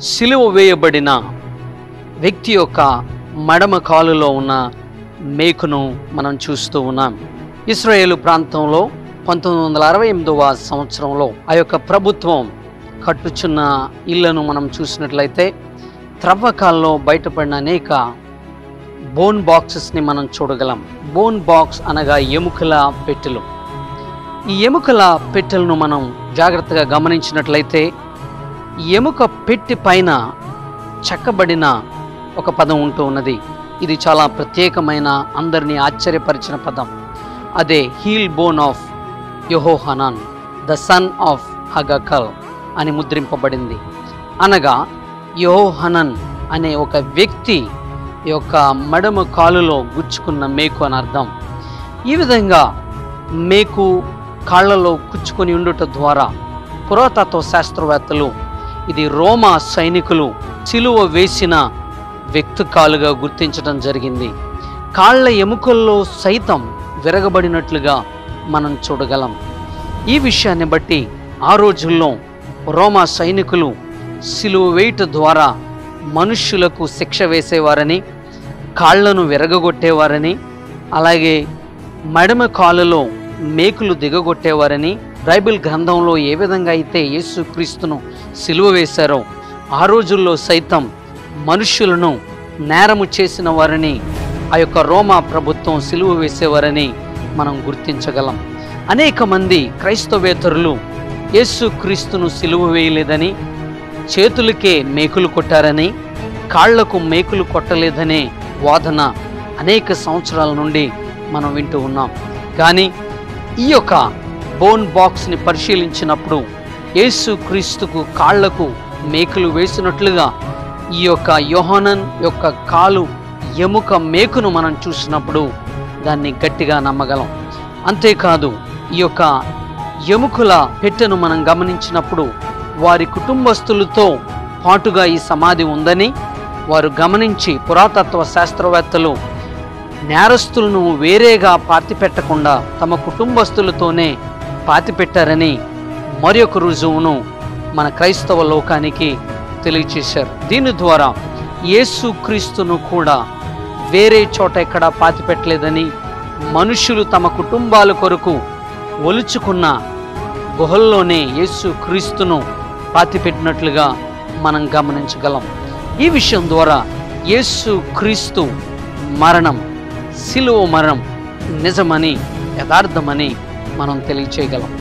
సిలువ వేయబడిన వ్యక్తి యొక్క మడమ కాలులో ఉన్న మేకును మనం చూస్తూ ఉన్నాం ఇస్రాయేలు ప్రాంతంలో పంతొమ్మిది వందల అరవై ఎనిమిదవ సంవత్సరంలో ఆ యొక్క ప్రభుత్వం కట్టుచున్న ఇళ్లను మనం చూసినట్లయితే త్రవ్వకాల్లో బయటపడిన అనేక బోన్ బాక్సెస్ని మనం చూడగలం బోన్ బాక్స్ అనగా ఎముకల పెట్టెలు ఈ ఎముకల పెట్టెలను మనం జాగ్రత్తగా గమనించినట్లయితే ఈ ఎముక పెట్టి పైన చెక్కబడిన ఒక పదం ఉంటూ ఉన్నది ఇది చాలా ప్రత్యేకమైన అందరినీ ఆశ్చర్యపరిచిన పదం అదే heel bone of Yehohanan the son of Hagkol అని ముద్రింపబడింది అనగా యహోహనన్ అనే ఒక వ్యక్తి యొక్క మడమ కాలులో గుచ్చుకున్న మేకు అని అర్థం ఈ విధంగా మేకు కాళ్ళలో గుచ్చుకొని ఉండుట ద్వారా పురాతత్వ శాస్త్రవేత్తలు ఇది రోమా సైనికులు చిలువ వేసిన వ్యక్తి కాలుగా గుర్తించడం జరిగింది కాళ్ళ ఎముకల్లో సైతం విరగబడినట్లుగా మనం చూడగలం ఈ విషయాన్ని బట్టి ఆ రోజుల్లో రోమా సైనికులు సిలువ వేయుట ద్వారా మనుష్యులకు శిక్ష వేసేవారని కాళ్లను విరగగొట్టేవారని అలాగే మడమ కాలులో మేకులు దిగగొట్టేవారని బైబిల్ గ్రంథంలో ఏ విధంగా అయితే యేసుక్రీస్తును సిలువ వేశారో ఆ రోజుల్లో సైతం మనుష్యులను నేరము చేసిన వారిని ఆ యొక్క రోమా ప్రభుత్వం సిలువ వేసేవారని మనం గుర్తించగలం అనేక మంది క్రైస్తవేతరులు యేసుక్రీస్తును సిలువ వేయలేదని చేతులకే మేకులు కొట్టారని కాళ్లకు మేకులు కొట్టలేదనే వాదన అనేక సంవత్సరాల నుండి మనం వింటూ ఉన్నాం కానీ ఈ యొక్క బోన్ బాక్స్ని పరిశీలించినప్పుడు యేసు క్రీస్తుకు కాళ్లకు మేకులు వేసినట్లుగా ఈ యొక్క యోహనన్ యొక్క కాలు ఎముక మేకును మనం చూసినప్పుడు దాన్ని గట్టిగా నమ్మగలం అంతేకాదు ఈ యొక్క ఎముకల పెట్టెను మనం గమనించినప్పుడు వారి కుటుంబస్తులతో పాటుగా ఈ సమాధి ఉందని వారు గమనించి పురాతత్వ శాస్త్రవేత్తలు నేరస్తులను వేరేగా పాతిపెట్టకుండా తమ కుటుంబస్తులతోనే పాతిపెట్టారని మరి ఒక రుజువును మన క్రైస్తవ లోకానికి తెలియచేశారు దీని ద్వారా యేసుక్రీస్తును కూడా వేరే చోట ఎక్కడా పాతిపెట్టలేదని మనుషులు తమ కుటుంబాల కొరకు ఒలుచుకున్న గుహల్లోనే యేసు క్రీస్తును పాతిపెట్టినట్లుగా మనం గమనించగలం ఈ విషయం ద్వారా యేసు క్రీస్తు మరణం సిలువ మరణం నిజమని యథార్థమని మనం తెలియచేయగలం